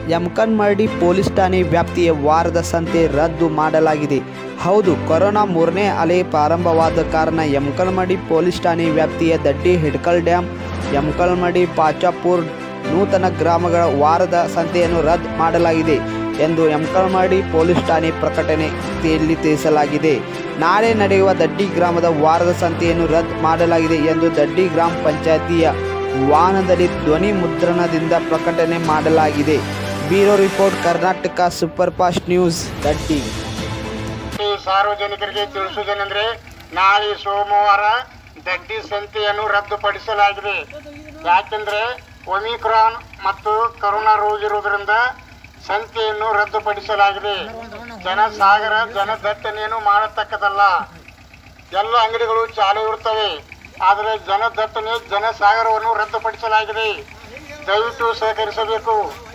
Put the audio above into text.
Yamakanmardi police ಠಾಣೆ ವ್ಯಾಪ್ತಿಯ ವಾರದ ಸಂತೆ ರದ್ದು ಮಾಡಲಾಗಿದೆ ಹೌದು ಕೊರೋನಾ ಮೂರನೇ ಅಲೆ ಪ್ರಾರಂಭವಾದ ಕಾರಣ ಯಮಕಲ್ಮಡಿ ಪೊಲೀಸ್ ಠಾಣೆ ವ್ಯಾಪ್ತಿಯ ದಡ್ಡಿ ಹಿಡ್ಕಲ್ ಡ್ಯಾಮ್ ಯಮಕಲ್ಮಡಿ ಪಾಚಾಪುರ್ ನೂತನ ಗ್ರಾಮಗಳ ವಾರದ ಸಂತೆಯನ್ನು ರದ್ದು ಮಾಡಲಾಗಿದೆ ಎಂದು ಯಮಕಲ್ಮಡಿ ಪೊಲೀಸ್ ಠಾಣೆ ಪ್ರಕಟಣೆಯಲ್ಲಿ ತಿಳಿಸಲಾಗಿದೆ ನಾಳೆ ನಡೆಯುವ ದಡ್ಡಿ ಗ್ರಾಮದ ವಾರದ ಸಂತೆಯನ್ನು ರದ್ದು ಮಾಡಲಾಗಿದೆ ಎಂದು ದಡ್ಡಿ ಗ್ರಾಮ ಪಂಚಾಯತಿಯ ವಾಹನದಲ್ಲಿ ಧ್ವನಿ ಮುದ್ರಣದಿಂದ ಪ್ರಕಟಣೆ ಮಾಡಲಾಗಿದೆ bureau report Karnataka super fast news ದಡ್ಡಿ ಈ ಸಾರ್ವಜನಿಕರಿಗೆ ತಿಳಿಸುವುದೇನೆಂದ್ರೆ ನಾಳೆ ಸೋಮವಾರ ದಡ್ಡಿ ಸಂತೆಯನ್ನು ರದ್ದುಪಡಿಸಲಾಗಿದೆ ಯಾಕೆಂದ್ರೆ ಒಮಿಕ್ರಾನ್ ಮತ್ತು ಕರೋನಾ ರೋಗ ಇರುವುದರಿಂದ ಸಂತೆಯನ್ನು ರದ್ದುಪಡಿಸಲಾಗಿದೆ ಜನಸಾಗರ ಜನದಟ್ಟಣೆಯನ್ನು ಮಾಡತಕ್ಕದಲ್ಲ ಎಲ್ಲ ಅಂಗಡಿಗಳು ಚಾಲು ಇರುತ್ತವೆ ಆದರೆ ಜನದಟ್ಟಣೆ ಜನಸಾಗರವನ್ನು ರದ್ದುಪಡಿಸಲಾಗಿದೆ ದಯವಿಟ್ಟು ಸಹಕರಿಸಬೇಕು